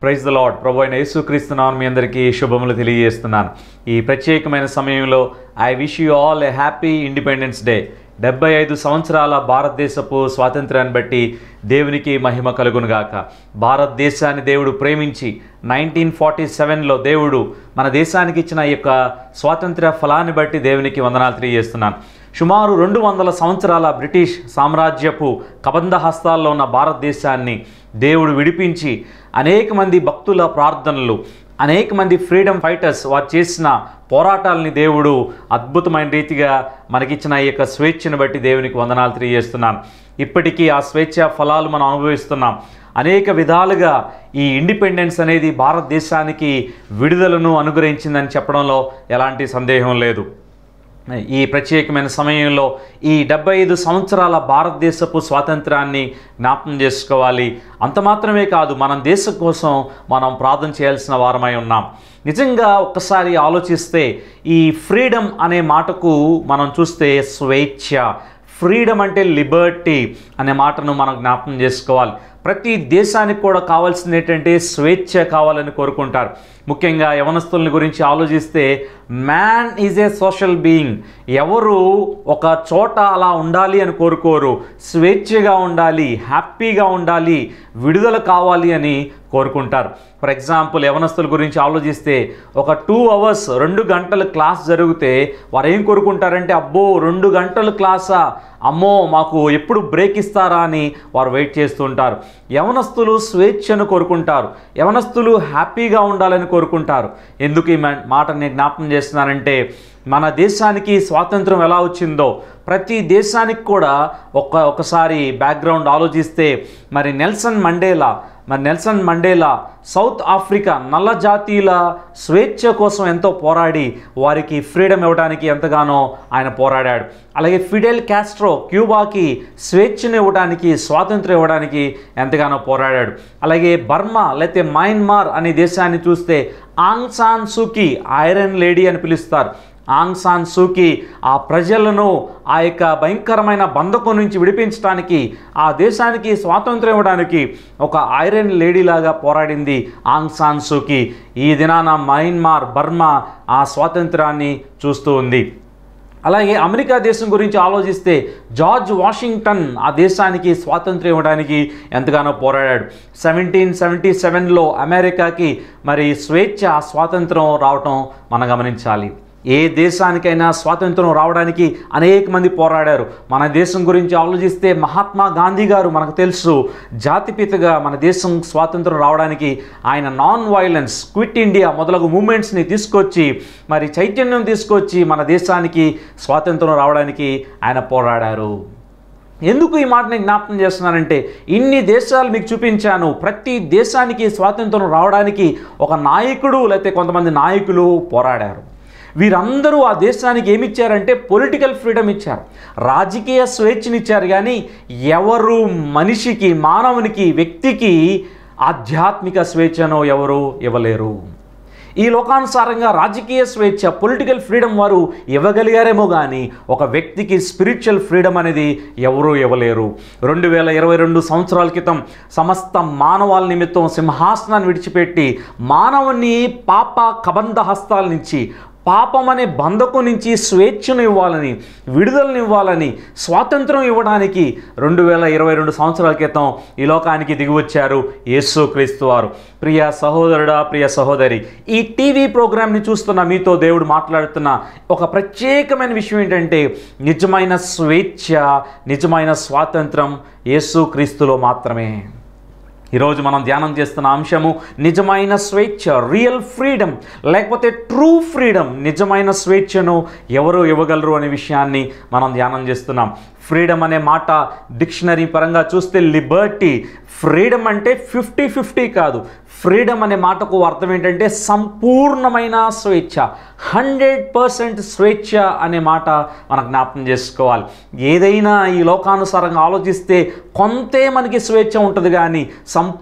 praise the lord ప్రభు అయిన యేసుక్రీస్తున్నాను మీ అందరికీ శుభములు తెలియజేస్తున్నాను ఈ ప్రత్యేకమైన సమయంలో I wish you all a happy independence day డెబ్బై ఐదు సంవత్సరాల భారతదేశపు స్వాతంత్రాన్ని బట్టి దేవునికి మహిమ కలుగునుగాక భారతదేశాన్ని దేవుడు ప్రేమించి నైన్టీన్ ఫార్టీ సెవెన్లో దేవుడు మన దేశానికి ఇచ్చిన ఈ యొక్క స్వాతంత్ర్య ఫలాన్ని బట్టి దేవునికి వందనాలు తెలియజేస్తున్నాను సుమారు రెండు వందల సంవత్సరాల బ్రిటిష్ సామ్రాజ్యపు కబంధ హస్తాల్లో ఉన్న భారతదేశాన్ని దేవుడు విడిపించి అనేక మంది భక్తుల ప్రార్థనలు అనేక మంది ఫ్రీడమ్ ఫైటర్స్ వారు చేసిన పోరాటాలని దేవుడు అద్భుతమైన రీతిగా మనకిచ్చిన ఈ యొక్క స్వేచ్ఛను బట్టి దేవునికి వందనాలు తెలియజేస్తున్నాను ఇప్పటికీ ఆ స్వేచ్ఛ ఫలాలు మనం అనుభవిస్తున్నాం అనేక విధాలుగా ఈ ఇండిపెండెన్స్ అనేది భారతదేశానికి విడుదలను అనుగ్రహించిందని చెప్పడంలో ఎలాంటి సందేహం లేదు ఈ ప్రత్యేకమైన సమయంలో ఈ డెబ్బై ఐదు సంవత్సరాల భారతదేశపు స్వాతంత్రాన్ని జ్ఞాపకం చేసుకోవాలి అంత మాత్రమే కాదు మనం దేశం కోసం మనం ప్రార్థన చేయాల్సిన వారమై ఉన్నాం నిజంగా ఒక్కసారి ఆలోచిస్తే ఈ ఫ్రీడమ్ అనే మాటకు మనం చూస్తే స్వేచ్ఛ ఫ్రీడమ్ అంటే లిబర్టీ అనే మాటను మనం జ్ఞాపకం చేసుకోవాలి ప్రతి దేశానికి కూడా కావాల్సింది ఏంటంటే స్వేచ్ఛ కావాలని కోరుకుంటారు ముఖ్యంగా యవనస్తుల గురించి ఆలోచిస్తే man is a social being ఎవరు ఒక చోట అలా ఉండాలి అని కోరుకోరు స్వేచ్ఛగా ఉండాలి హ్యాపీగా ఉండాలి విడుదల కావాలి అని కోరుకుంటారు ఫర్ ఎగ్జాంపుల్ యవనస్తుల గురించి ఆలోచిస్తే ఒక టూ అవర్స్ రెండు గంటల క్లాస్ జరిగితే వారు ఏం కోరుకుంటారంటే అబ్బో రెండు గంటల క్లాసా అమ్మో మాకు ఎప్పుడు బ్రేక్ ఇస్తారా అని వారు వెయిట్ చేస్తుంటారు యవనస్తులు స్వేచ్ఛను కోరుకుంటారు యవనస్తులు హ్యాపీగా ఉండాలని కోరుకుంటారు ఎందుకు ఈ మా- మాట నేను జ్ఞాపకం చేస్తున్నానంటే మన దేశానికి స్వాతంత్రం ఎలా వచ్చిందో ప్రతి దేశానికి కూడా ఒక ఒకసారి బ్యాక్గ్రౌండ్ ఆలోచిస్తే మరి నెల్సన్ మండేలా మరి నెల్సన్ మండేలా సౌత్ ఆఫ్రికా నల్ల జాతీయుల స్వేచ్ఛ కోసం ఎంతో పోరాడి వారికి ఫ్రీడమ్ ఇవ్వడానికి ఎంతగానో ఆయన పోరాడాడు అలాగే ఫిడెల్ క్యాస్ట్రో క్యూబాకి స్వేచ్ఛను ఇవ్వడానికి స్వాతంత్రం ఇవ్వడానికి ఎంతగానో పోరాడాడు అలాగే బర్మా లేకపోతే మయన్మార్ అనే దేశాన్ని చూస్తే Aung San Suu Kyi iron lady అని పిలుస్తారు ఆంగ్ సాన్ సూకి ఆ ప్రజలను ఆ యొక్క భయంకరమైన బంధకం నుంచి విడిపించడానికి ఆ దేశానికి స్వాతంత్రం ఇవ్వడానికి ఒక ఐరన్ లేడీలాగా పోరాడింది ఆంగ్ సాన్ సూకి ఈ దినాన మయన్మార్ బర్మా ఆ స్వాతంత్రాన్ని చూస్తూ ఉంది అలాగే అమెరికా దేశం గురించి ఆలోచిస్తే జార్జ్ వాషింగ్టన్ ఆ దేశానికి స్వాతంత్రం ఇవ్వడానికి ఎంతగానో పోరాడాడు సెవెంటీన్ సెవెంటీ సెవెన్లో అమెరికాకి మరి స్వేచ్ఛ స్వాతంత్రం రావటం మనం గమనించాలి ఏ దేశానికైనా స్వాతంత్రం రావడానికి అనేక మంది పోరాడారు మన దేశం గురించి ఆలోచిస్తే మహాత్మా గాంధీ గారు మనకు తెలుసు జాతిపితగా మన దేశం స్వాతంత్రం రావడానికి ఆయన నాన్ వైలెన్స్ క్విట్ ఇండియా మొదలగు మూమెంట్స్ని తీసుకొచ్చి మరి చైతన్యం తీసుకొచ్చి మన దేశానికి స్వాతంత్రం రావడానికి ఆయన పోరాడారు ఎందుకు ఈ మాట నేను జ్ఞాపకం చేస్తున్నానంటే ఇన్ని దేశాలు మీకు చూపించాను ప్రతి దేశానికి స్వాతంత్రం రావడానికి ఒక నాయకుడు లేకపోతే కొంతమంది నాయకులు పోరాడారు వీరందరూ ఆ దేశానికి ఏమి ఇచ్చారంటే పొలిటికల్ ఫ్రీడమ్ ఇచ్చారు రాజకీయ స్వేచ్ఛనిచ్చారు కానీ ఎవరు మనిషికి మానవునికి వ్యక్తికి ఆధ్యాత్మిక స్వేచ్ఛను ఎవరు ఇవ్వలేరు ఈ లోకానుసారంగా రాజకీయ స్వేచ్ఛ పొలిటికల్ ఫ్రీడమ్ వారు ఇవ్వగలిగారేమో కానీ ఒక వ్యక్తికి స్పిరిచువల్ ఫ్రీడమ్ అనేది ఎవరూ ఇవ్వలేరు రెండు వేల ఇరవై రెండు సంవత్సరాల క్రితం సమస్త మానవాల నిమిత్తం సింహాసనాన్ని విడిచిపెట్టి మానవుని పాప కబంధ హస్తాల నుంచి పాపం అనే బంధకు నుంచి స్వేచ్ఛను ఇవ్వాలని విడుదలను ఇవ్వాలని స్వాతంత్రం ఇవ్వడానికి రెండు వేల ఇరవై రెండు సంవత్సరాల క్రితం ఈ లోకానికి దిగివచ్చారు యేసు క్రీస్తు వారు ప్రియ సహోదరుడా ప్రియ సహోదరి ఈ టీవీ ప్రోగ్రామ్ని చూస్తున్న మీతో దేవుడు మాట్లాడుతున్న ఒక ప్రత్యేకమైన విషయం ఏంటంటే నిజమైన స్వేచ్ఛ నిజమైన స్వాతంత్రం యేసు క్రీస్తులో మాత్రమే ఈరోజు మనం ధ్యానం చేస్తున్న అంశము నిజమైన స్వేచ్ఛ రియల్ ఫ్రీడమ్ లేకపోతే ట్రూ ఫ్రీడమ్ నిజమైన స్వేచ్ఛను ఎవరు ఇవ్వగలరు అనే విషయాన్ని మనం ధ్యానం చేస్తున్నాం ఫ్రీడమ్ అనే మాట డిక్షనరీ పరంగా చూస్తే లిబర్టీ ఫ్రీడమ్ అంటే ఫిఫ్టీ ఫిఫ్టీ కాదు ఫ్రీడమ్ అనే మాటకు అర్థం ఏంటంటే సంపూర్ణమైన స్వేచ్ఛ హండ్రెడ్ పర్సెంట్ స్వేచ్ఛ అనే మాట మనం జ్ఞాపకం చేసుకోవాలి ఏదైనా ఈ లోకానుసారంగా ఆలోచిస్తే కొంతే మనకి స్వేచ్ఛ ఉంటుంది కానీ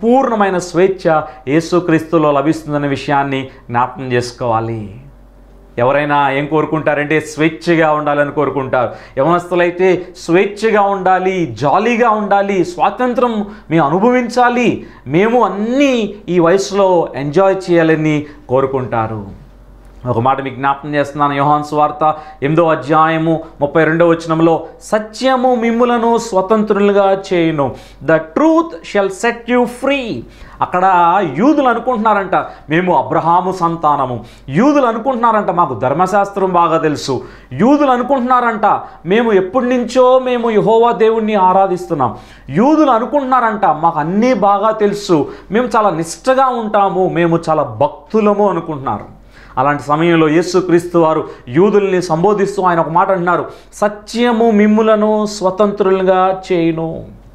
సంపూర్ణమైన స్వేచ్ఛ యేసుక్రీస్తులో లభిస్తుందనే విషయాన్ని జ్ఞాపకం చేసుకోవాలి ఎవరైనా ఏం కోరుకుంటారంటే స్వేచ్ఛగా ఉండాలని కోరుకుంటారు యవనస్తులైతే స్వేచ్ఛగా ఉండాలి జాలీగా ఉండాలి స్వాతంత్రం మేము అనుభవించాలి మేము అన్నీ ఈ వయసులో ఎంజాయ్ చేయాలని కోరుకుంటారు ఒక మాట మీకు జ్ఞాపకం చేస్తున్నాను యోహాన్ స్వార్త ఎనిమిదో అధ్యాయము ముప్పై రెండో వచనంలో సత్యము మిమ్ములను స్వతంత్రులుగా చేయును the truth shall set you free అక్కడ యూదులు అనుకుంటున్నారంట మేము అబ్రహాము సంతానము యూదులు అనుకుంటున్నారంట మాకు ధర్మశాస్త్రం బాగా తెలుసు యూదులు అనుకుంటున్నారంట మేము ఎప్పటి నుంచో మేము యహోవా దేవుణ్ణి ఆరాధిస్తున్నాం యూదులు అనుకుంటున్నారంట మాకు అన్నీ బాగా తెలుసు మేము చాలా నిష్టగా ఉంటాము మేము చాలా భక్తులము అనుకుంటున్నారు అలాంటి సమయంలో యేసుక్రీస్తు వారు యూదుల్ని సంబోధిస్తూ ఆయన ఒక మాట అంటున్నారు సత్యము మిమ్ములను స్వతంత్రులుగా చేయును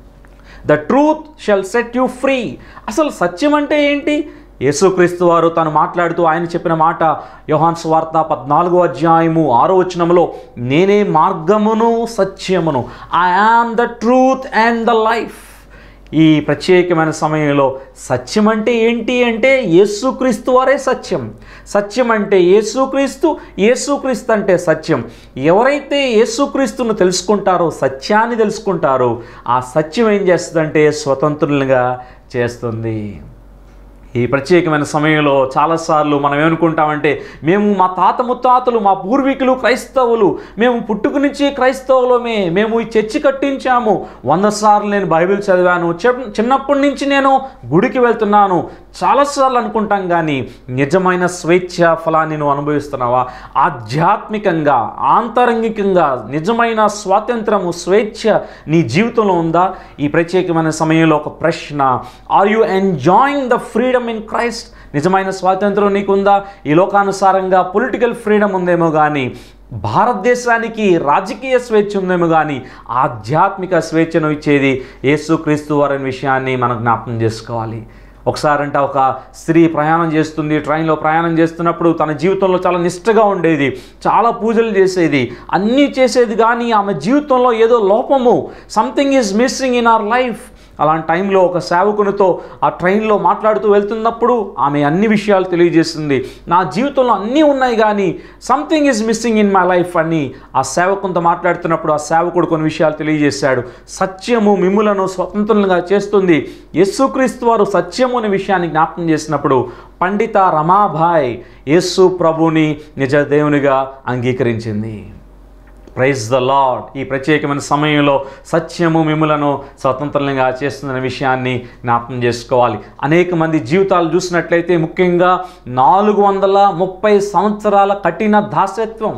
the truth shall set you free అసలు సత్యం అంటే ఏంటి యేసుక్రీస్తు వారు తను మాట్లాడుతూ ఆయన చెప్పిన మాట యోహాన్ స్వార్త పద్నాలుగో అధ్యాయము ఆరో వచనంలో నేనే మార్గమును సత్యమును I am the truth and the life ఈ ప్రత్యేకమైన సమయంలో సత్యం అంటే ఏంటి అంటే యేసుక్రీస్తు వారే సత్యం సత్యం అంటే యేసుక్రీస్తు యేసుక్రీస్తు అంటే సత్యం ఎవరైతే యేసుక్రీస్తును తెలుసుకుంటారో సత్యాన్ని తెలుసుకుంటారో ఆ సత్యం ఏం చేస్తుందంటే స్వతంత్రులుగా చేస్తుంది ఈ ప్రత్యేకమైన సమయంలో చాలాసార్లు మనం ఏమనుకుంటామంటే మేము మా తాత ముత్తాతలు మా పూర్వీకులు క్రైస్తవులు మేము పుట్టుక నుంచి క్రైస్తవులమే మేము ఈ చర్చి కట్టించాము వంద సార్లు నేను బైబిల్ చదివాను చెప్- చిన్నప్పటి నుంచి నేను గుడికి వెళ్తున్నాను చాలాసార్లు అనుకుంటాం కానీ నిజమైన స్వేచ్ఛ ఫలాన్ని నువ్వు అనుభవిస్తున్నావా ఆధ్యాత్మికంగా ఆంతరంగికంగా నిజమైన స్వాతంత్రము స్వేచ్ఛ నీ జీవితంలో ఉందా ఈ ప్రత్యేకమైన సమయంలో ఒక ప్రశ్న are you enjoying the freedom in Christ నిజమైన స్వాతంత్రం నీకుందా ఈ లోకానుసారంగా పొలిటికల్ ఫ్రీడమ్ ఉందేమో కానీ భారతదేశానికి రాజకీయ స్వేచ్ఛ ఉందేమో కానీ ఆధ్యాత్మిక స్వేచ్ఛను ఇచ్చేది యేసుక్రీస్తు వారి విషయాన్ని మనం జ్ఞాపకం చేసుకోవాలి ఒకసారంట ఒక స్త్రీ ప్రయాణం చేస్తుంది ట్రైన్లో ప్రయాణం చేస్తున్నప్పుడు తన జీవితంలో చాలా నిష్టగా ఉండేది చాలా పూజలు చేసేది అన్నీ చేసేది కానీ ఆమె జీవితంలో ఏదో లోపము something is missing in our life అలాంటి టైంలో ఒక సేవకునితో ఆ ట్రైన్లో మాట్లాడుతూ వెళ్తున్నప్పుడు ఆమె అన్ని విషయాలు తెలియజేస్తుంది నా జీవితంలో అన్నీ ఉన్నాయి కానీ something is missing in my life అని ఆ సేవకునితో మాట్లాడుతున్నప్పుడు ఆ సేవకుడు కొన్ని విషయాలు తెలియజేశాడు సత్యము మిమ్ములను స్వతంత్రులుగా చేస్తుంది యేసుక్రీస్తు వారు సత్యము అనే విషయాన్ని జ్ఞాపకం చేసినప్పుడు పండిత రమాభాయ్ యేసు ప్రభుని నిజ దేవునిగా అంగీకరించింది ప్రైజ్ ద లాడ్ ఈ ప్రత్యేకమైన సమయంలో సత్యము మిమ్ములను స్వతంత్రంగా చేస్తుందనే విషయాన్ని జ్ఞాపకం చేసుకోవాలి అనేక మంది జీవితాలు చూసినట్లయితే ముఖ్యంగా నాలుగు వందల ముప్పై సంవత్సరాల కఠిన దాసత్వం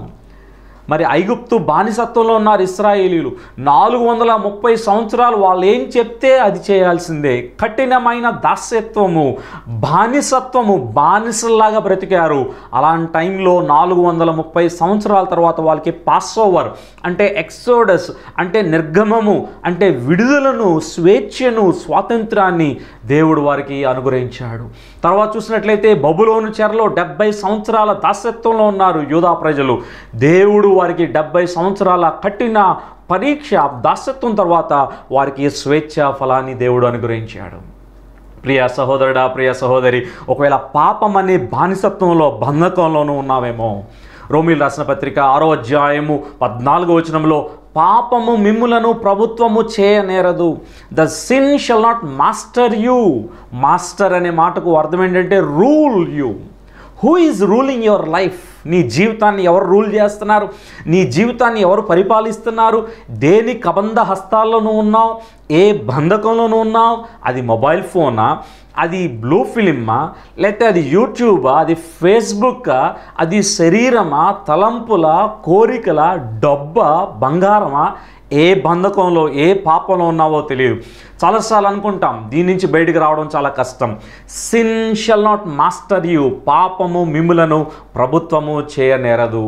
మరి ఐగుప్తు బానిసత్వంలో ఉన్నారు ఇస్రాయేలీలు నాలుగు వందల ముప్పై సంవత్సరాలు వాళ్ళు ఏం చెప్తే అది చేయాల్సిందే కఠినమైన దాస్యత్వము బానిసత్వము బానిసల్లాగా బ్రతికారు అలాంటి టైంలో నాలుగు వందల ముప్పై సంవత్సరాల తర్వాత వాళ్ళకి పాస్ ఓవర్ అంటే ఎక్సోడస్ అంటే నిర్గమము అంటే విడుదలను స్వేచ్ఛను స్వాతంత్రాన్ని దేవుడు వారికి అనుగ్రహించాడు తర్వాత చూసినట్లయితే బబులోను చెరలో డెబ్బై సంవత్సరాల దాసత్వంలో ఉన్నారు యూదా ప్రజలు దేవుడు వారికి డెబ్బై సంవత్సరాల కఠిన పరీక్ష దాసత్వం తర్వాత వారికి స్వేచ్ఛ ఫలాన్ని దేవుడు అనుగ్రహించాడు ప్రియ సహోదరుడా ప్రియ సహోదరి ఒకవేళ పాపం అనే బానిసత్వంలో బంధకంలోనూ ఉన్నావేమో రోమిల్ రాసిన పత్రిక ఆరో అధ్యాయము పద్నాలుగో వచనంలో పాపము మిమ్ములను ప్రభుత్వము చేయనేరదు the sin shall not master you master అనే మాటకు అర్థం ఏంటంటే rule you who is ruling your life నీ జీవితాన్ని ఎవరు రూల్ చేస్తున్నారు నీ జీవితాన్ని ఎవరు పరిపాలిస్తున్నారు దేని కబంధ హస్తాల్లోనూ ఉన్నావు ఏ బంధకంలోనూ ఉన్నావు అది మొబైల్ ఫోనా అది బ్లూ ఫిలిమ్మా లేకపోతే అది యూట్యూబా అది ఫేస్బుక్కా అది శరీరమా తలంపుల కోరికల డబ్బా బంగారమా ఏ బంధకంలో ఏ పాపంలో ఉన్నావో తెలియదు చాలాసార్లు అనుకుంటాం దీని నుంచి బయటికి రావడం చాలా కష్టం sin shall not master you పాపము మిమ్ములను ప్రభుత్వము చేయనేరదు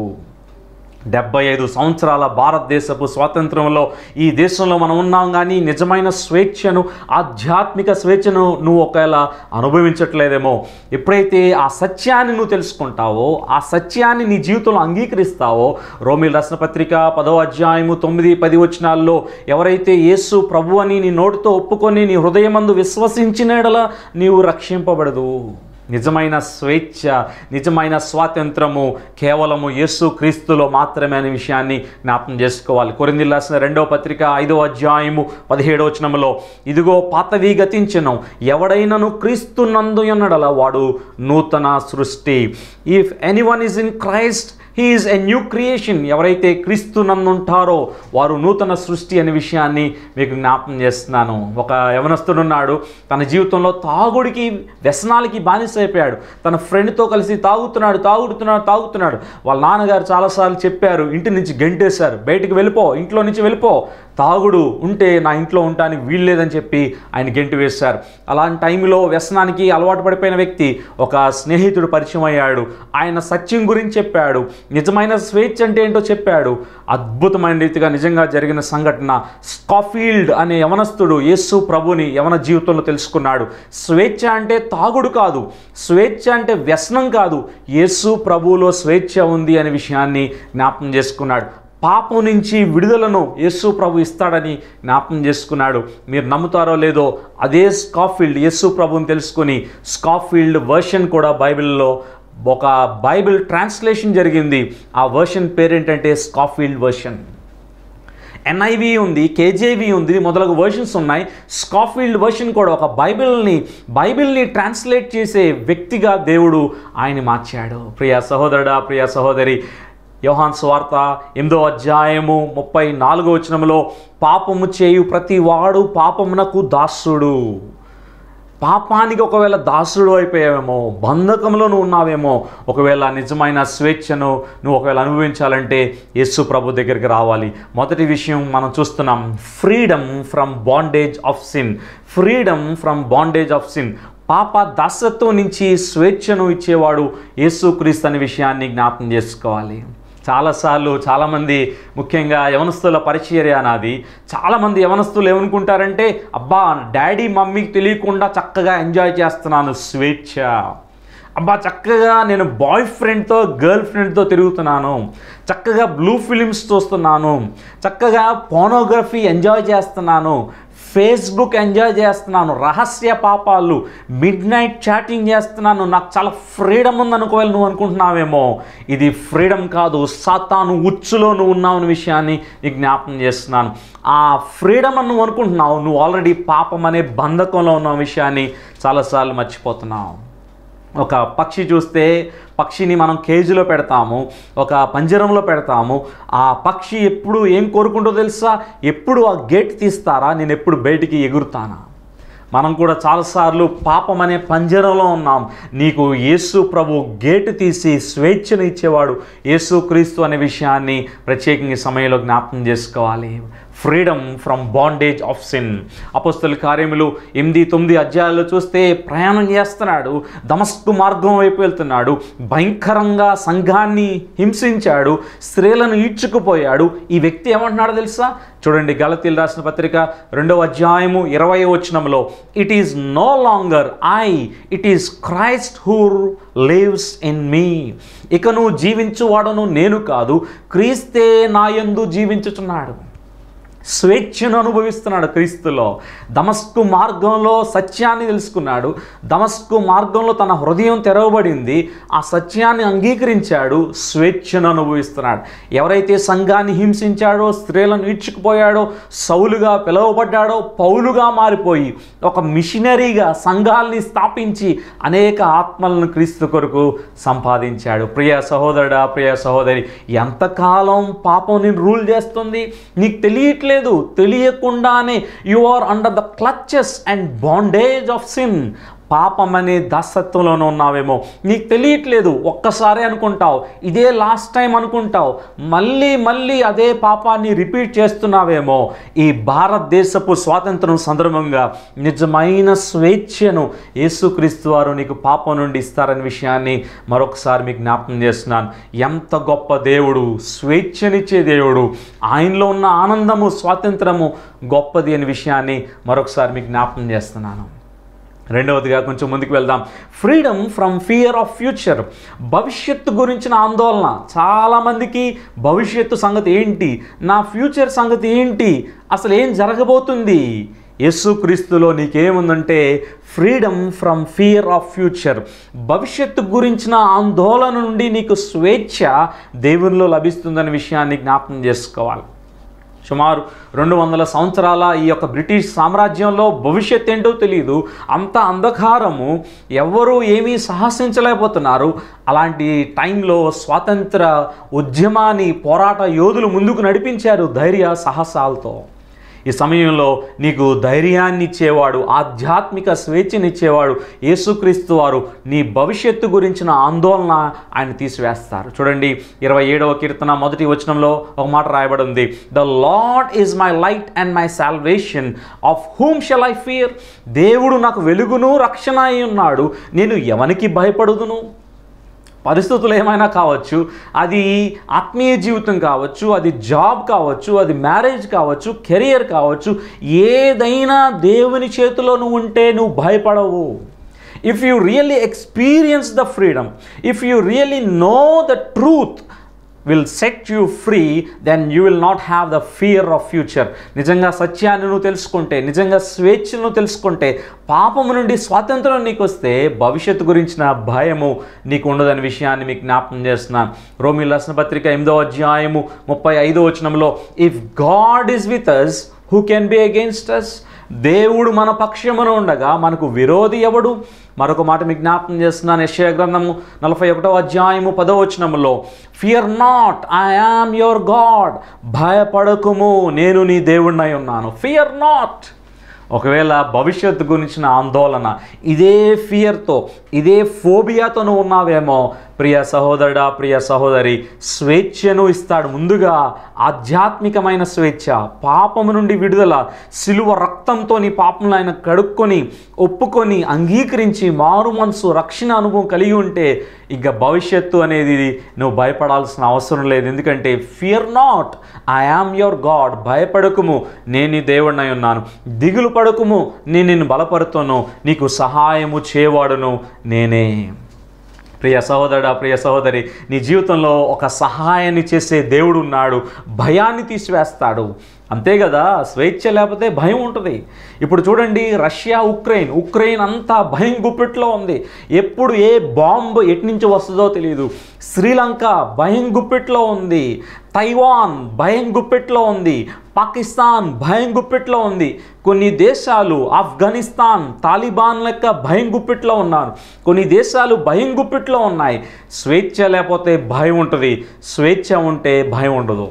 డెబ్బై ఐదు సంవత్సరాల భారతదేశపు స్వాతంత్రంలో ఈ దేశంలో మనం ఉన్నాం కానీ నిజమైన స్వేచ్ఛను ఆధ్యాత్మిక స్వేచ్ఛను నువ్వు ఒకవేళ అనుభవించట్లేదేమో ఎప్పుడైతే ఆ సత్యాన్ని నువ్వు తెలుసుకుంటావో ఆ సత్యాన్ని నీ జీవితంలో అంగీకరిస్తావో రోమిల్ రసన పత్రిక పదో అధ్యాయము తొమ్మిది పది వచనాల్లో ఎవరైతే యేసు ప్రభు అని నీ నోటితో ఒప్పుకొని నీ హృదయమందు విశ్వసించినడలా నీవు రక్షింపబడదు నిజమైన స్వేచ్ఛ నిజమైన స్వాతంత్రము కేవలము యేసు క్రీస్తులో మాత్రమే అనే విషయాన్ని జ్ఞాపకం చేసుకోవాలి కొరింది రాసిన రెండవ పత్రిక ఐదవ అధ్యాయము పదిహేడవ వచనములో ఇదిగో పాతవి గతించను ఎవడైనను క్రీస్తు నందు ఎన్నడల వాడు నూతన సృష్టి if anyone is in Christ he is a new creation ఎవరైతే క్రీస్తు నందుంటారో వారు నూతన సృష్టి అనే విషయాన్ని మీకు జ్ఞాపకం చేస్తున్నాను ఒక యవనస్తుడున్నాడు తన జీవితంలో తాగుడికి వ్యసనాలకి బానిస అయిపోయాడు తన ఫ్రెండ్తో కలిసి తాగుతున్నాడు తాగుతున్నాడు తాగుతున్నాడు వాళ్ళ నాన్నగారు చాలాసార్లు చెప్పారు ఇంటి నుంచి గెంటేశారు బయటికి వెళ్ళిపో ఇంట్లో నుంచి వెళ్ళిపో తాగుడు ఉంటే నా ఇంట్లో ఉండటానికి వీల్లేదని చెప్పి ఆయన గెంటు వేశారు అలాంటి టైంలో వ్యసనానికి అలవాటు పడిపోయిన వ్యక్తి ఒక స్నేహితుడు పరిచయం అయ్యాడు ఆయన సత్యం గురించి చెప్పాడు నిజమైన స్వేచ్ఛ అంటే ఏంటో చెప్పాడు అద్భుతమైన రీతిగా నిజంగా జరిగిన సంఘటన స్కాఫీల్డ్ అనే యవనస్తుడు యేసు ప్రభుని యవన జీవితంలో తెలుసుకున్నాడు స్వేచ్ఛ అంటే తాగుడు కాదు స్వేచ్ఛ అంటే వ్యసనం కాదు యేసు ప్రభువులో స్వేచ్ఛ ఉంది అనే విషయాన్ని జ్ఞాపకం చేసుకున్నాడు పాపం నుంచి విడుదలను యేసు ప్రభు ఇస్తాడని జ్ఞాపకం చేసుకున్నాడు మీరు నమ్ముతారో లేదో అదే స్కాఫీల్డ్ యేసు ప్రభుని తెలుసుకొని స్కాఫీల్డ్ వర్షన్ కూడా బైబిల్లో ఒక బైబిల్ ట్రాన్స్లేషన్ జరిగింది ఆ వర్షన్ పేరేంటంటే స్కాఫీల్డ్ వర్షన్ ఎన్ఐవి ఉంది కేజేవి ఉంది మొదలగు వర్షన్స్ ఉన్నాయి స్కాఫీల్డ్ వర్షన్ కూడా ఒక బైబిల్ని బైబిల్ని ట్రాన్స్లేట్ చేసే వ్యక్తిగా దేవుడు ఆయన మార్చాడు ప్రియా సహోదరుడా ప్రియా సహోదరి యోహాన్ స్వార్త ఎనిమిదో అధ్యాయము ముప్పై నాలుగో వచనంలో పాపము చేయు ప్రతి వాడు పాపమునకు దాసుడు పాపానికి ఒకవేళ దాసుడు అయిపోయావేమో బంధకంలో నువ్వు ఉన్నావేమో ఒకవేళ నిజమైన స్వేచ్ఛను నువ్వు ఒకవేళ అనుభవించాలంటే యేసు ప్రభు దగ్గరికి రావాలి మొదటి విషయం మనం చూస్తున్నాం freedom from bondage of sin freedom from bondage of sin పాప దాసత్వం నుంచి స్వేచ్ఛను ఇచ్చేవాడు యేసుక్రీస్తు అనే విషయాన్ని జ్ఞాపకం చేసుకోవాలి చాలాసార్లు చాలామంది ముఖ్యంగా యవనస్తుల పరిచర్య నాది చాలామంది యవనస్తులు ఏమనుకుంటారంటే అబ్బా డాడీ మమ్మీకి తెలియకుండా చక్కగా ఎంజాయ్ చేస్తున్నాను స్వేచ్ఛ అబ్బా చక్కగా నేను బాయ్ ఫ్రెండ్తో గర్ల్ ఫ్రెండ్తో తిరుగుతున్నాను చక్కగా బ్లూ ఫిలిమ్స్ చూస్తున్నాను చక్కగా పోనోగ్రఫీ ఎంజాయ్ చేస్తున్నాను ఫేస్బుక్ ఎంజాయ్ చేస్తున్నాను రహస్య పాపాలు మిడ్ నైట్ చాటింగ్ చేస్తున్నాను నాకు చాలా ఫ్రీడమ్ ఉందనుకోవాలి నువ్వు అనుకుంటున్నావేమో ఇది ఫ్రీడమ్ కాదు సాతాను ఉచ్చులో నువ్వు ఉన్నావు అనే విషయాన్ని నీకు జ్ఞాపకం చేస్తున్నాను ఆ ఫ్రీడమ్ అని నువ్వు అనుకుంటున్నావు నువ్వు ఆల్రెడీ పాపం అనే బంధకంలో ఉన్న విషయాన్ని చాలాసార్లు మర్చిపోతున్నావు ఒక పక్షి చూస్తే పక్షిని మనం కేజీలో పెడతాము ఒక పంజరంలో పెడతాము ఆ పక్షి ఎప్పుడు ఏం కోరుకుంటో తెలుసా ఎప్పుడు ఆ గేట్ తీస్తారా నేను ఎప్పుడు బయటికి ఎగురుతానా మనం కూడా చాలాసార్లు పాపం అనే పంజరంలో ఉన్నాం నీకు యేసు ప్రభు గేటు తీసి స్వేచ్ఛను ఇచ్చేవాడు యేసు క్రీస్తు అనే విషయాన్ని ప్రత్యేకంగా ఈ సమయంలో జ్ఞాపకం చేసుకోవాలి freedom from bondage of sin అపస్తుల కార్యములు ఎనిమిది తొమ్మిది అధ్యాయాల్లో చూస్తే ప్రయాణం చేస్తున్నాడు దమస్కు మార్గం వైపు వెళ్తున్నాడు భయంకరంగా సంఘాన్ని హింసించాడు స్త్రీలను ఈడ్చుకుపోయాడు ఈ వ్యక్తి ఏమంటున్నాడో తెలుసా చూడండి గలతీలు రాసిన పత్రిక రెండవ అధ్యాయము ఇరవై వచనంలో it is no longer I it is Christ who lives in me ఇక నువ్వు జీవించువాడను నేను కాదు క్రీస్తే నాయందు జీవించుచున్నాడు స్వేచ్ఛను అనుభవిస్తున్నాడు క్రీస్తులో దమస్కు మార్గంలో సత్యాన్ని తెలుసుకున్నాడు దమస్కు మార్గంలో తన హృదయం తెరవబడింది ఆ సత్యాన్ని అంగీకరించాడు స్వేచ్ఛను అనుభవిస్తున్నాడు ఎవరైతే సంఘాన్ని హింసించాడో స్త్రీలను ఈడ్చుకుపోయాడో సౌలుగా పిలువబడ్డాడో పౌలుగా మారిపోయి ఒక మిషనరీగా సంఘాల్ని స్థాపించి అనేక ఆత్మలను క్రీస్తు కొరకు సంపాదించాడు ప్రియ సహోదరుడా ప్రియ సహోదరి ఎంతకాలం పాపం నేను రూల్ చేస్తుంది నీకు తెలియట్లేదు లేదు తెలియకుండానే you are under the clutches and bondage of sin పాపం అనే దాసత్వంలోనే ఉన్నావేమో నీకు తెలియట్లేదు ఒక్కసారి అనుకుంటావు ఇదే లాస్ట్ టైం అనుకుంటావు మళ్ళీ మళ్ళీ అదే పాపాన్ని రిపీట్ చేస్తున్నావేమో ఈ భారతదేశపు స్వాతంత్రం సందర్భంగా నిజమైన స్వేచ్ఛను యేసుక్రీస్తు వారు నీకు పాపం నుండి ఇస్తారనే విషయాన్ని మరొకసారి మీకు జ్ఞాపకం చేస్తున్నాను ఎంత గొప్ప దేవుడు స్వేచ్ఛనిచ్చే దేవుడు ఆయనలో ఉన్న ఆనందము స్వాతంత్రము గొప్పది అనే విషయాన్ని మరొకసారి మీకు జ్ఞాపకం చేస్తున్నాను రెండవదిగా కొంచెం ముందుకు వెళ్దాం freedom from fear of future భవిష్యత్తు గురించిన ఆందోళన చాలామందికి భవిష్యత్తు సంగతి ఏంటి నా ఫ్యూచర్ సంగతి ఏంటి అసలు ఏం జరగబోతుంది యేసుక్రీస్తులో నీకేముందంటే freedom from fear of future భవిష్యత్తు గురించిన ఆందోళన నుండి నీకు స్వేచ్ఛ దేవునిలో లభిస్తుందనే విషయాన్ని జ్ఞాపకం చేసుకోవాలి సుమారు రెండు వందల సంవత్సరాల ఈ యొక్క బ్రిటిష్ సామ్రాజ్యంలో భవిష్యత్ ఏంటో తెలియదు అంత అంధకారము ఎవరు ఏమీ సాహసించలేకపోతున్నారు అలాంటి టైంలో స్వాతంత్ర ఉద్యమాన్ని పోరాట యోధులు ముందుకు నడిపించారు ధైర్య సాహసాలతో ఈ సమయంలో నీకు ధైర్యాన్ని ఇచ్చేవాడు ఆధ్యాత్మిక స్వేచ్ఛనిచ్చేవాడు యేసుక్రీస్తు వారు నీ భవిష్యత్తు గురించిన ఆందోళన ఆయన తీసివేస్తారు చూడండి ఇరవై ఏడవ కీర్తన మొదటి వచనంలో ఒక మాట రాయబడి ఉంది the lord is my light and my salvation of whom shall I fear దేవుడు నాకు వెలుగును రక్షణ అయి ఉన్నాడు నేను ఎవనికి భయపడుదును పరిస్థితులు ఏమైనా కావచ్చు అది ఆత్మీయ జీవితం కావచ్చు అది జాబ్ కావచ్చు అది మ్యారేజ్ కావచ్చు కెరియర్ కావచ్చు ఏదైనా దేవుని చేతిలో నువ్వు ఉంటే నువ్వు భయపడవు if you really experience the freedom if you really know the truth will set you free then you will not have the fear of future నిజంగా సత్యాన్ని నువ్వు తెలుసుకుంటే నిజంగా స్వేచ్ఛను తెలుసుకుంటే పాపము నుండి స్వాతంత్రం నీకు వస్తే భవిష్యత్తు గురించిన భయము నీకు ఉండదనే విషయాన్ని మీకు జ్ఞాపకం చేస్తున్నాను రోమి లసన పత్రిక ఎనిమిదో అధ్యాయము ముప్పై ఐదో వచనంలో if God is with us who can be against us దేవుడు మన పక్షమున ఉండగా మనకు విరోధి ఎవడు మరొక మాట మీకు జ్ఞాపకం చేస్తున్నాను యశ్య గ్రంథము నలభై ఒకటో అధ్యాయము పదో వచనములో fear not I am your God భయపడకుము నేను నీ దేవుడినై ఉన్నాను ఫియర్ నాట్ ఒకవేళ భవిష్యత్తు గురించిన ఆందోళన ఇదే ఫియర్తో ఇదే ఫోబియాతో నువ్వు ఉన్నావేమో ప్రియ సహోదరుడా ప్రియ సహోదరి స్వేచ్ఛను ఇస్తాడు ముందుగా ఆధ్యాత్మికమైన స్వేచ్ఛ పాపము నుండి విడుదల సిలువ రక్తంతో నీ పాపంలో ఆయన కడుక్కొని ఒప్పుకొని అంగీకరించి మారు మనసు రక్షణ అనుభవం కలిగి ఉంటే ఇక భవిష్యత్తు అనేది నువ్వు భయపడాల్సిన అవసరం లేదు ఎందుకంటే fear not I am your God భయపడకుము నేను నీ దేవుడినై ఉన్నాను దిగులు పడకుము నేను నిన్ను బలపరుతాను నీకు సహాయము చేయవాడును నేనే ప్రియ సహోదరుడా ప్రియ సహోదరి నీ జీవితంలో ఒక సహాయాన్ని చేసే దేవుడు ఉన్నాడు భయాన్ని తీసివేస్తాడు అంతే కదా స్వేచ్ఛ లేకపోతే భయం ఉంటుంది ఇప్పుడు చూడండి రష్యా ఉక్రెయిన్ ఉక్రెయిన్ అంతా భయం గుప్పిట్లో ఉంది ఎప్పుడు ఏ బాంబు ఎటు నుంచి వస్తుందో తెలియదు శ్రీలంక భయం గుప్పిట్లో ఉంది తైవాన్ భయం గుప్పిట్లో ఉంది పాకిస్తాన్ భయం గుప్పిట్లో ఉంది కొన్ని దేశాలు ఆఫ్ఘనిస్తాన్ తాలిబాన్ లెక్క భయం గుప్పిట్లో ఉన్నారు కొన్ని దేశాలు భయం గుప్పిట్లో ఉన్నాయి స్వేచ్ఛ లేకపోతే భయం ఉంటుంది స్వేచ్ఛ ఉంటే భయం ఉండదు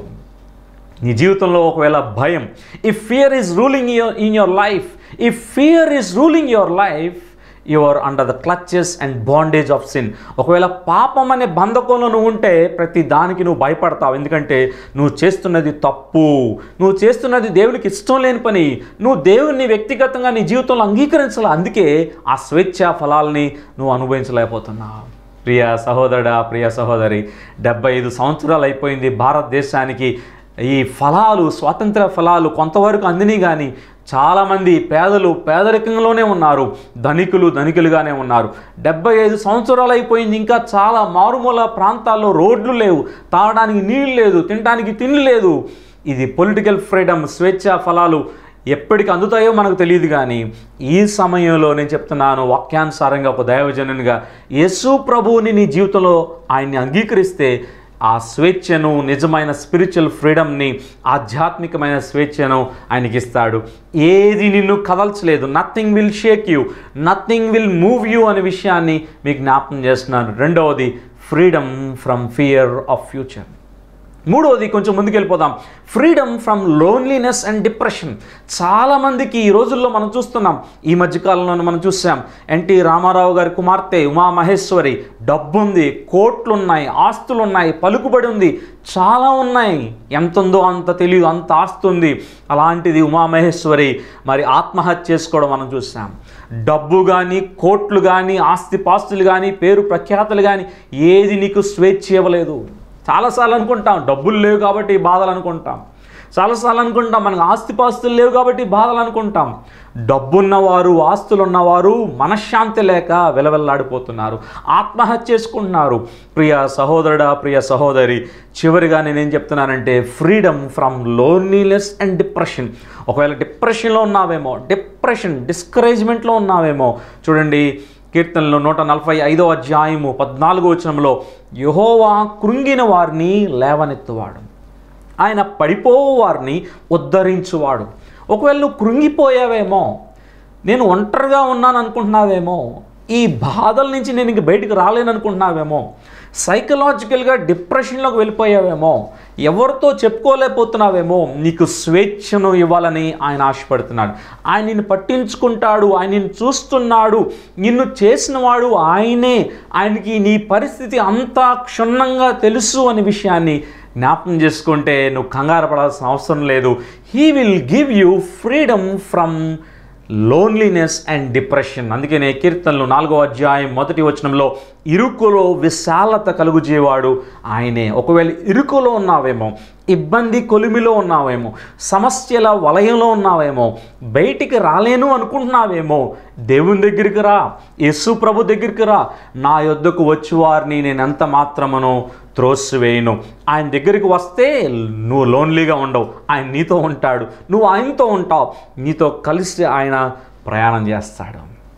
నీ జీవితంలో ఒకవేళ భయం if fear is ruling your in your life if fear is ruling your life you're under the clutches and bondage of sin ఒకవేళ పాపం అనే బంధకంలో నువ్వు ఉంటే ప్రతి దానికి నువ్వు భయపడతావు ఎందుకంటే నువ్వు చేస్తున్నది తప్పు నువ్వు చేస్తున్నది దేవునికి ఇష్టం లేని పని నువ్వు దేవుని వ్యక్తిగతంగా నీ జీవితంలో అంగీకరించాలి అందుకే ఆ స్వేచ్ఛ ఫలాల్ని నువ్వు అనుభవించలేకపోతున్నావు ప్రియ సహోదరుడా ప్రియ సహోదరి డెబ్బై ఐదు సంవత్సరాలు అయిపోయింది భారతదేశానికి ఈ ఫలాలు స్వాతంత్ర ఫలాలు కొంతవరకు అందినాయి కానీ చాలామంది పేదలు పేదరికంలోనే ఉన్నారు ధనికులు ధనికులుగానే ఉన్నారు డెబ్బై ఐదు సంవత్సరాలు అయిపోయింది ఇంకా చాలా మారుమూల ప్రాంతాల్లో రోడ్లు లేవు తాగడానికి నీళ్ళు లేదు తినడానికి తిండి లేదు ఇది పొలిటికల్ ఫ్రీడమ్ స్వేచ్ఛ ఫలాలు ఎప్పటికి అందుతాయో మనకు తెలియదు కానీ ఈ సమయంలో నేను చెప్తున్నాను వాక్యానుసారంగా ఒక దైవజనునిగా యేసు ప్రభువుని నీ జీవితంలో ఆయన్ని అంగీకరిస్తే ఆ స్వేచ్ఛను నిజమైన స్పిరిచువల్ ఫ్రీడమ్ని ఆధ్యాత్మికమైన స్వేచ్ఛను ఆయనకి ఇస్తాడు ఏది నిన్ను కదల్చలేదు nothing will shake you nothing will move you అనే విషయాన్ని మీకు జ్ఞాపకం చేస్తున్నాను రెండవది freedom from fear of future మూడవది కొంచెం ముందుకెళ్ళిపోదాం freedom from loneliness and depression చాలామందికి ఈ రోజుల్లో మనం చూస్తున్నాం ఈ మధ్యకాలంలో మనం చూసాం ఎన్టీ రామారావు గారి కుమార్తె ఉమా మహేశ్వరి డబ్బు ఉంది కోట్లు ఉన్నాయి ఆస్తులు ఉన్నాయి పలుకుబడి ఉంది చాలా ఉన్నాయి ఎంత ఉందో అంత తెలియదు అంత ఆస్తి ఉంది అలాంటిది ఉమామహేశ్వరి మరి ఆత్మహత్య చేసుకోవడం మనం చూసాం డబ్బు కానీ కోట్లు కానీ ఆస్తి పాస్తులు కానీ పేరు ప్రఖ్యాతులు కానీ ఏది నీకు స్వేచ్ఛ ఇవ్వలేదు చాలాసార్లు అనుకుంటాం డబ్బులు లేవు కాబట్టి ఈ బాధలు అనుకుంటాం చాలాసార్లు అనుకుంటాం మనకు ఆస్తిపాస్తులు లేవు కాబట్టి బాధలు అనుకుంటాం డబ్బున్నవారు ఆస్తులు ఉన్నవారు మనశ్శాంతి లేక విలవెల్లాడిపోతున్నారు ఆత్మహత్య చేసుకుంటున్నారు ప్రియ సహోదరుడా ప్రియ సహోదరి చివరిగా నేనేం చెప్తున్నానంటే freedom from loneliness and depression ఒకవేళ డిప్రెషన్లో ఉన్నావేమో డిప్రెషన్ డిస్కరేజ్మెంట్లో ఉన్నావేమో చూడండి కీర్తనలో నూట నలభై ఐదో అధ్యాయము పద్నాలుగో వచనంలో యహోవా కృంగిన వారిని లేవనెత్తువాడు ఆయన పడిపోవు వారిని ఉద్ధరించువాడు ఒకవేళ నువ్వు కృంగిపోయావేమో నేను ఒంటరిగా ఉన్నాను అనుకుంటున్నావేమో ఈ బాధల నుంచి నేను ఇంక బయటికి రాలేను అనుకుంటున్నావేమో సైకలాజికల్గా డిప్రెషన్లోకి వెళ్ళిపోయావేమో ఎవరితో చెప్పుకోలేకపోతున్నావేమో నీకు స్వేచ్ఛను ఇవ్వాలని ఆయన ఆశపడుతున్నాడు ఆయన నిన్ను పట్టించుకుంటాడు ఆయన నిన్ను చూస్తున్నాడు నిన్ను చేసినవాడు ఆయనే ఆయనకి నీ పరిస్థితి అంతా క్షుణ్ణంగా తెలుసు అనే విషయాన్ని జ్ఞాపకం చేసుకుంటే నువ్వు కంగారు పడాల్సిన అవసరం లేదు he will give you freedom from loneliness and depression అందుకనే కీర్తనలు నాలుగో అధ్యాయం మొదటి వచనంలో ఇరుకులో విశాలత కలుగుజేవాడు ఆయనే ఒకవేళ ఇరుకులో ఉన్నావేమో ఇబ్బంది కొలిమిలో ఉన్నావేమో సమస్యల వలయంలో ఉన్నావేమో బయటికి రాలేను అనుకుంటున్నావేమో దేవుని దగ్గరికి రా యేసు ప్రభు దగ్గరికి రా నా యొద్దకు వచ్చి వారిని నేను ఎంత మాత్రమును త్రోసివేయను ఆయన దగ్గరికి వస్తే నువ్వు లోన్లీగా ఉండవు ఆయన నీతో ఉంటాడు నువ్వు ఆయనతో ఉంటావు నీతో కలిసి ఆయన ప్రయాణం చేస్తాడు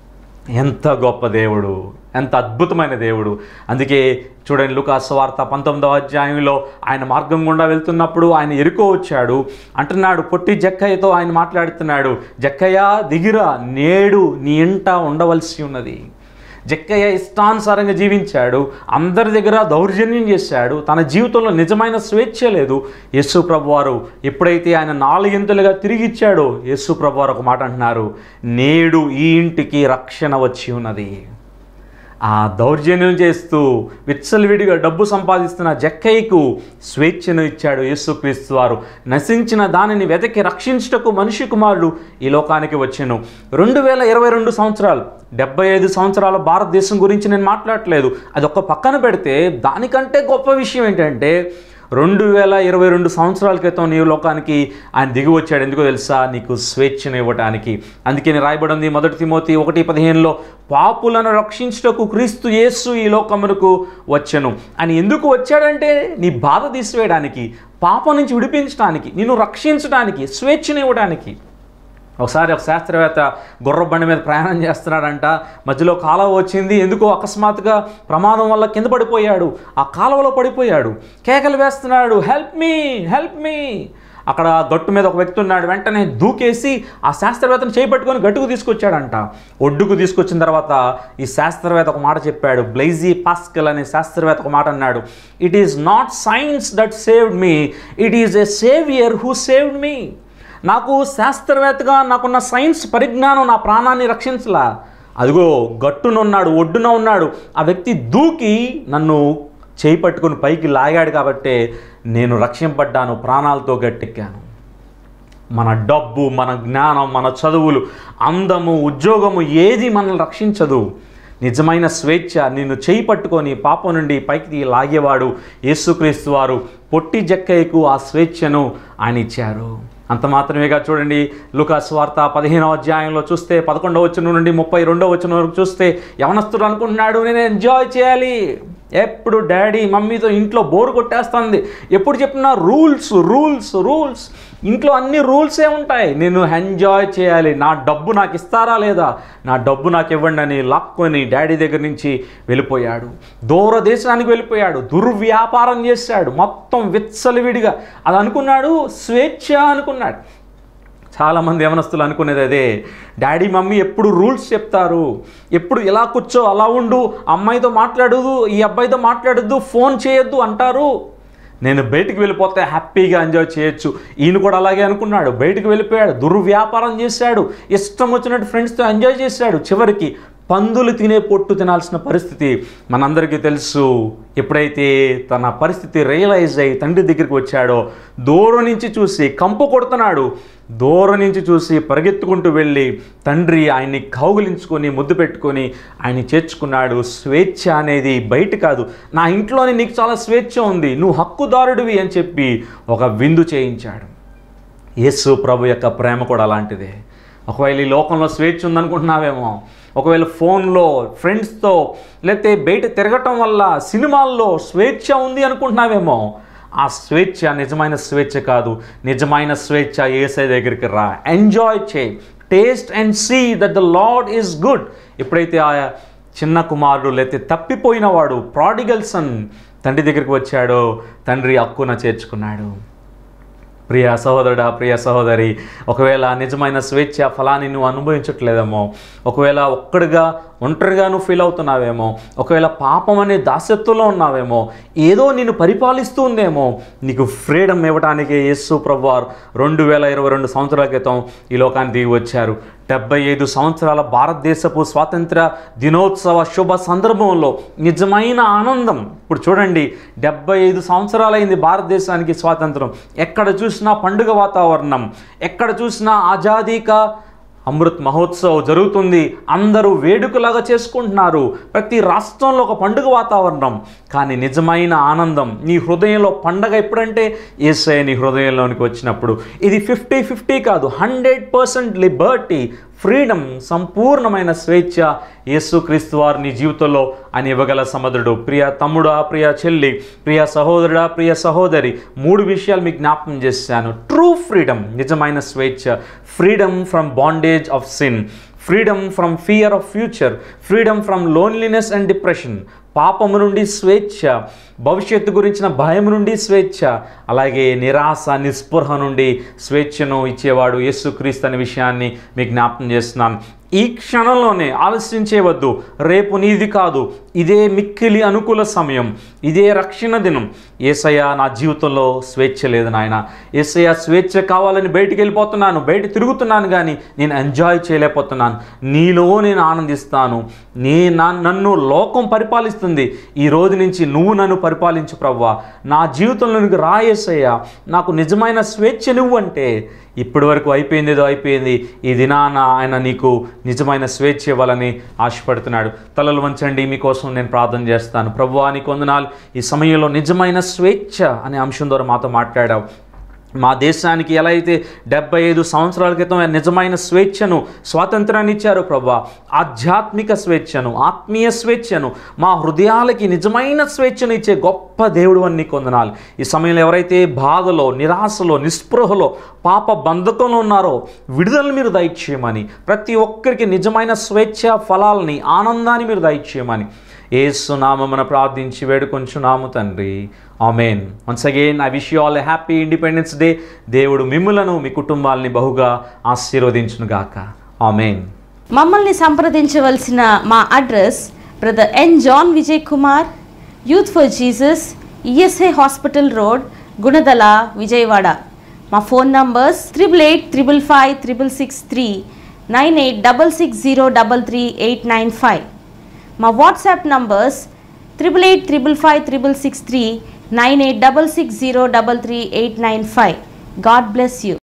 ఎంత గొప్ప దేవుడు ఎంత అద్భుతమైన దేవుడు అందుకే చూడండి లుకాస్ వార్త పంతొమ్మిదవ అధ్యాయంలో ఆయన మార్గం గుండా వెళ్తున్నప్పుడు ఆయన ఎరుకో వచ్చాడు అంటున్నాడు పొట్టి జక్కయ్యతో ఆయన మాట్లాడుతున్నాడు జక్కయ్య దిగిరా నేడు నీ ఇంట ఉండవలసి ఉన్నది జక్కయ్య ఇష్టానుసారంగా జీవించాడు అందరి దగ్గర దౌర్జన్యం చేశాడు తన జీవితంలో నిజమైన స్వేచ్ఛ లేదు యేసు ప్రభు వారు ఎప్పుడైతే ఆయన నాలుగింతలుగా తిరిగి ఇచ్చాడో యేసు ప్రభు వారు ఒక మాట అంటున్నారు నేడు ఈ ఇంటికి రక్షణ వచ్చి ఉన్నది ఆ దౌర్జన్యం చేస్తూ విచ్చలవిడిగా డబ్బు సంపాదిస్తున్న జక్కయ్యకు స్వేచ్ఛను ఇచ్చాడు యేసుక్రీస్తు వారు నశించిన దానిని వెతకి రక్షించుటకు మనిషి కుమారుడు ఈ లోకానికి వచ్చాను రెండు వేల ఇరవై రెండు సంవత్సరాలు డెబ్బై ఐదు సంవత్సరాల భారతదేశం గురించి నేను మాట్లాడట్లేదు అది ఒక్క పక్కన పెడితే దానికంటే గొప్ప విషయం ఏంటంటే రెండు వేల ఇరవై రెండు సంవత్సరాల క్రితం నీ లోకానికి ఆయన దిగి వచ్చాడు ఎందుకో తెలుసా నీకు స్వేచ్ఛను ఇవ్వడానికి అందుకే నేను రాయబడింది మొదటి తిమోతి ఒకటి పదిహేనులో పాపులను రక్షించుటకు క్రీస్తు యేసు ఈ లోకమునకు వచ్చెను ఆయన ఎందుకు వచ్చాడంటే నీ బాధ తీసివేయడానికి పాపం నుంచి విడిపించడానికి నిన్ను రక్షించడానికి స్వేచ్ఛను ఇవ్వడానికి ఒకసారి ఒక శాస్త్రవేత్త గుర్ర బండి మీద ప్రయాణం చేస్తున్నాడంట మధ్యలో కాలువ వచ్చింది ఎందుకో అకస్మాత్తుగా ప్రమాదం వల్ల కింద పడిపోయాడు ఆ కాలువలో పడిపోయాడు కేకలు వేస్తున్నాడు హెల్ప్ మీ హెల్ప్ మీ అక్కడ గట్టు మీద ఒక వ్యక్తి ఉన్నాడు వెంటనే దూకేసి ఆ శాస్త్రవేత్తను చేపట్టుకొని గట్టుకు తీసుకొచ్చాడంట ఒడ్డుకు తీసుకొచ్చిన తర్వాత ఈ శాస్త్రవేత్త ఒక మాట చెప్పాడు బ్లైజీ పాస్కల్ అనే శాస్త్రవేత్త ఒక మాట అన్నాడు it is not science that saved me it is a saviour who saved me నాకు శాస్త్రవేత్తగా నాకున్న సైన్స్ పరిజ్ఞానం నా ప్రాణాన్ని రక్షించలా అదిగో గట్టునున్నాడు ఒడ్డున ఉన్నాడు ఆ వ్యక్తి దూకి నన్ను చేయి పట్టుకుని పైకి లాగాడు కాబట్టే నేను రక్షింపడ్డాను ప్రాణాలతో గట్టెక్కాను మన డబ్బు మన జ్ఞానం మన చదువులు అందము ఉద్యోగము ఏది మనల్ని రక్షించదు నిజమైన స్వేచ్ఛ నిన్ను చేయి పట్టుకొని పాపం నుండి పైకి లాగేవాడు యేసుక్రీస్తు వారు పొట్టి జక్కయ్యకు ఆ స్వేచ్ఛను ఆయన ఇచ్చారు అంత మాత్రమేగా చూడండి లుకాస్ వార్త పదిహేనవ అధ్యాయంలో చూస్తే పదకొండవ వచనం నుండి ముప్పై రెండవ వచనం వరకు చూస్తే యవనస్తుడు అనుకుంటున్నాడు నేను ఎంజాయ్ చేయాలి ఎప్పుడు డాడీ మమ్మీతో ఇంట్లో బోర్ కొట్టేస్తుంది ఎప్పుడు చెప్పినా రూల్స్ రూల్స్ రూల్స్ ఇంట్లో అన్ని రూల్సే ఉంటాయి నేను ఎంజాయ్ చేయాలి నా డబ్బు నాకు ఇస్తారా లేదా నా డబ్బు నాకు ఇవ్వండి అని లాక్కొని డాడీ దగ్గర నుంచి వెళ్ళిపోయాడు దూర దేశానికి వెళ్ళిపోయాడు దుర్వ్యాపారం చేశాడు మొత్తం విచ్చలవిడిగా అది అనుకున్నాడు స్వేచ్ఛ అనుకున్నాడు చాలామంది యవనస్తులు అనుకునేది అదే డాడీ మమ్మీ ఎప్పుడు రూల్స్ చెప్తారు ఎప్పుడు ఇలా కూర్చో అలా ఉండు అమ్మాయితో మాట్లాడదు ఈ అబ్బాయితో మాట్లాడద్దు ఫోన్ చేయొద్దు అంటారు నేను బయటికి వెళ్ళిపోతే హ్యాపీగా ఎంజాయ్ చేయొచ్చు ఈయన కూడా అలాగే అనుకున్నాడు బయటికి వెళ్ళిపోయాడు దుర్వ్యాపారం చేశాడు ఇష్టం వచ్చినట్టు ఫ్రెండ్స్తో ఎంజాయ్ చేశాడు చివరికి పందులు తినే పొట్టు తినాల్సిన పరిస్థితి మనందరికీ తెలుసు ఎప్పుడైతే తన పరిస్థితి రియలైజ్ అయ్యి తండ్రి దగ్గరికి వచ్చాడో దూరం నుంచి చూసి కంపు కొడుతున్నాడు దూరం నుంచి చూసి పరిగెత్తుకుంటూ వెళ్ళి తండ్రి ఆయన్ని కౌగిలించుకొని ముద్దు పెట్టుకొని ఆయన్ని చేర్చుకున్నాడు స్వేచ్ఛ అనేది బయట కాదు నా ఇంట్లోనే నీకు చాలా స్వేచ్ఛ ఉంది నువ్వు హక్కుదారుడివి అని చెప్పి ఒక విందు చేయించాడు యేసు ప్రభు యొక్క ప్రేమ కూడా అలాంటిదే ఒకవేళ ఈ లోకంలో స్వేచ్ఛ ఉందనుకుంటున్నావేమో ఒకవేళ ఫోన్లో ఫ్రెండ్స్తో లేకపోతే బయట తిరగటం వల్ల సినిమాల్లో స్వేచ్ఛ ఉంది అనుకుంటున్నావేమో ఆ స్వేచ్ఛ నిజమైన స్వేచ్ఛ కాదు నిజమైన స్వేచ్ఛ ఏసై దగ్గరికి రా ఎంజాయ్ చేయి taste and see that the lord is good ఎప్పుడైతే ఆ చిన్న కుమారుడు లేకపోతే తప్పిపోయిన వాడు ప్రాడిగల్ సన్ తండ్రి దగ్గరికి వచ్చాడో తండ్రి హక్కున చేర్చుకున్నాడు ప్రియ సహోదరుడా ప్రియ సహోదరి ఒకవేళ నిజమైన స్వేచ్ఛ ఫలాన్ని నువ్వు అనుభవించట్లేదేమో ఒకవేళ ఒక్కడిగా ఒంటరిగా నువ్వు ఫీల్ అవుతున్నావేమో ఒకవేళ పాపం అనే దాస్యత్వంలో ఉన్నావేమో ఏదో నిన్ను పరిపాలిస్తూ ఉందేమో నీకు ఫ్రీడమ్ ఇవ్వడానికి యేసు ప్రభువారు రెండు వేల ఇరవై రెండు సంవత్సరాల క్రితం ఈ లోకానికి దిగి వచ్చారు డెబ్బై ఐదు సంవత్సరాల భారతదేశపు స్వాతంత్ర దినోత్సవ శుభ సందర్భంలో నిజమైన ఆనందం ఇప్పుడు చూడండి డెబ్బై ఐదు సంవత్సరాలైంది భారతదేశానికి స్వాతంత్రం ఎక్కడ చూసినా పండుగ వాతావరణం ఎక్కడ చూసినా ఆజాదీ కా అమృత్ మహోత్సవ్ జరుగుతుంది అందరూ వేడుకలాగా చేసుకుంటున్నారు ప్రతి రాష్ట్రంలో ఒక పండుగ వాతావరణం కానీ నిజమైన ఆనందం నీ హృదయంలో పండగ ఎప్పుడంటే ఏసఐ నీ హృదయంలోనికి వచ్చినప్పుడు ఇది ఫిఫ్టీ ఫిఫ్టీ కాదు హండ్రెడ్ పర్సెంట్ లిబర్టీ ఫ్రీడమ్ సంపూర్ణమైన స్వేచ్ఛ యేసుక్రీస్తు వారు నీ జీవితంలో అని ఇవ్వగల సముద్రుడు ప్రియ తమ్ముడా ప్రియ చెల్లి ప్రియ సహోదరుడా ప్రియ సహోదరి మూడు విషయాలు మీకు జ్ఞాపకం చేశాను ట్రూ ఫ్రీడమ్ నిజమైన స్వేచ్ఛ freedom from bondage of sin freedom from fear of future freedom from loneliness and depression పాపము నుండి స్వేచ్ఛ భవిష్యత్తు గురించిన భయం నుండి స్వేచ్ఛ అలాగే నిరాశ నిస్పృహ నుండి స్వేచ్ఛను ఇచ్చేవాడు యేసుక్రీస్తు అనే విషయాన్ని మీకు జ్ఞాపకం చేస్తున్నాను ఈ క్షణంలోనే ఆలస్యం చేయవద్దు రేపు నీది కాదు ఇదే మిక్కిలి అనుకూల సమయం ఇదే రక్షణ దినం ఏసయ్య నా జీవితంలో స్వేచ్ఛ లేదు నాయన ఏసయ్య స్వేచ్ఛ కావాలని బయటికి వెళ్ళిపోతున్నాను బయట తిరుగుతున్నాను కానీ నేను ఎంజాయ్ చేయలేకపోతున్నాను నీలో నేను ఆనందిస్తాను నీ నా నన్ను లోకం పరిపాలిస్తుంది ఈ రోజు నుంచి నువ్వు నన్ను పరిపాలించు ప్రవ్వా నా జీవితంలోనికి రాయేసయ్య నాకు నిజమైన స్వేచ్ఛ నువ్వు అంటే ఇప్పటి వరకు అయిపోయింది ఏదో అయిపోయింది ఈ దినాన ఆయన నీకు నిజమైన స్వేచ్ఛ ఇవ్వాలని ఆశపడుతున్నాడు తలలు వంచండి మీకోసం నేను ప్రార్థన చేస్తాను ప్రభువా నీకు వందనాలు ఈ సమయంలో నిజమైన స్వేచ్ఛ అనే అంశం ద్వారా మాతో మాట్లాడావు మా దేశానికి ఎలా అయితే డెబ్బై ఐదు సంవత్సరాల క్రితం ఆయన నిజమైన స్వేచ్ఛను స్వాతంత్రాన్ని ఇచ్చారు ప్రభా ఆధ్యాత్మిక స్వేచ్ఛను ఆత్మీయ స్వేచ్ఛను మా హృదయాలకి నిజమైన స్వేచ్ఛను ఇచ్చే గొప్ప దేవుడు అని నీకు వందనాలు ఈ సమయంలో ఎవరైతే బాధలో నిరాశలో నిస్పృహలో పాప బంధకంలో ఉన్నారో విడుదలను మీరు దయచేయమని ప్రతి ఒక్కరికి నిజమైన స్వేచ్ఛ ఫలాలని ఆనందాన్ని మీరు దయచేయమని ఏసునామమున ప్రార్థించి వేడుకొంచున్నాము తండ్రి amen once again I wish you all happy independence day దేవుడు మిమ్ములను మీ కుటుంబాలని బహుగా ఆశీర్వదించును గాక ఆమెన్ మమ్మల్ని సంప్రదించవలసిన మా address brother N John Vijay Kumar youth for Jesus ESI hospital road Gunadala Vijayawada మా phone numbers triple eight triple five triple six three nine eight double six zero double three eight nine five మా WhatsApp numbers triple eight triple five triple six three nine eight double six zero double three eight nine five God bless you